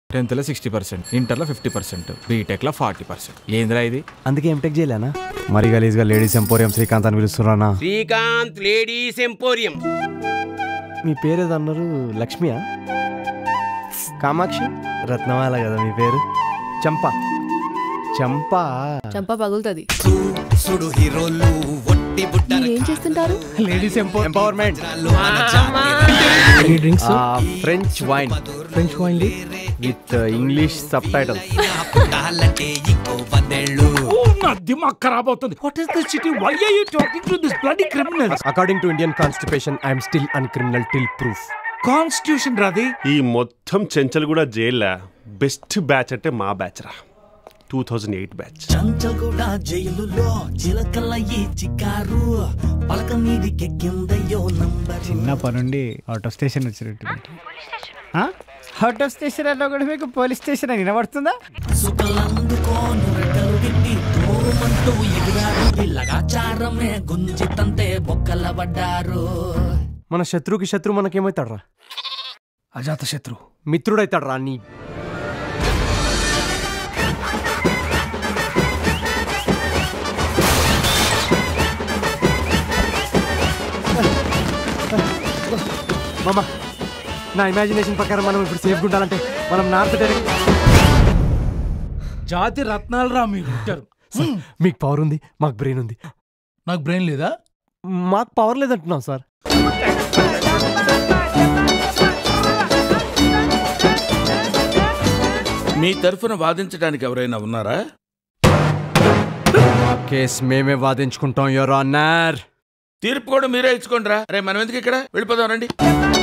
టెన్త్లో sixty percent ఇంటర్లో fifty percent బీటెక్లో ఫార్టీ పర్సెంట్ ఏందిరా ఇది అందుకే ఎంటెక్ చేయలేనా మరి గలీజ్గా లేడీస్ ఎంపోరియం శ్రీకాంత్ అని పిలుస్తున్నానా శ్రీకాంత్ లేడీస్ ఎంపోరియం మీ పేరు ఏదో అన్నారు లక్ష్మియా కామాక్షి రత్నమాల కదా మీ పేరు చంప చంప చంప పగులుతుంది సుడు హీరోలు ఒట్టి బుట్ట ఏం చేస్తుంటారు ladies empowerment drinks French wine French wine with English subtitle పుట్టాలంటే ఇంకో పదేళ్ళు నా దిమాగ్ ఖరాబ్ అవుతుంది what is this city why are you talking to this bloody criminals according to Indian constitution I'm still an criminal till proof constitution రాది ఈ మొత్తం చెంచల్ కూడా జైల్లా బెస్ట్ బ్యాచ్ అంటే మా బ్యాచ్ రా two thousand eight batch Chanchalguda జైలులో చిలకల ఈ చికారు పలక మీదికెక్కిందయ్యో నంబర్ చిన్న పనుండి అవుట్ ఆఫ్ స్టేషన్ వచ్చినట్టు అవుట్ ఆఫ్ స్టేషన్ అన్నా కూడా మీకు పోలీస్ స్టేషన్ అని వినబడుతుందా సుఖలందుకోను రెక్కలు గిట్టి తోమంటూ ఎగిరారు ఇల్లగాచారమే గుంజితంతే బొక్కల పడ్డారు మన శత్రువుకి శత్రువు మనకేమవుతాడు రా అజాత శత్రు మిత్రుడైతాడు రా నీ మామ నా ఇమాజినేషన్ ప్రకారం మనం ఇప్పుడు సేఫ్గా ఉండాలంటే మనం నార్త్ డైరెక్ట్ జాతి రత్నాలు రా మీరు పుట్టారు మీకు పవర్ ఉంది మాకు బ్రెయిన్ ఉంది నాకు బ్రెయిన్ లేదా మాకు పవర్ లేదంటున్నాం సార్ మీ తరఫున వాదించడానికి ఎవరైనా ఉన్నారా కేసు మేమే వాదించుకుంటాం యువర్ ఆనర్ తీర్పు కూడా మీరే ఇచ్చుకోండి రా రే మనం ఎందుకు ఇక్కడ వెళ్ళిపోదాం రండి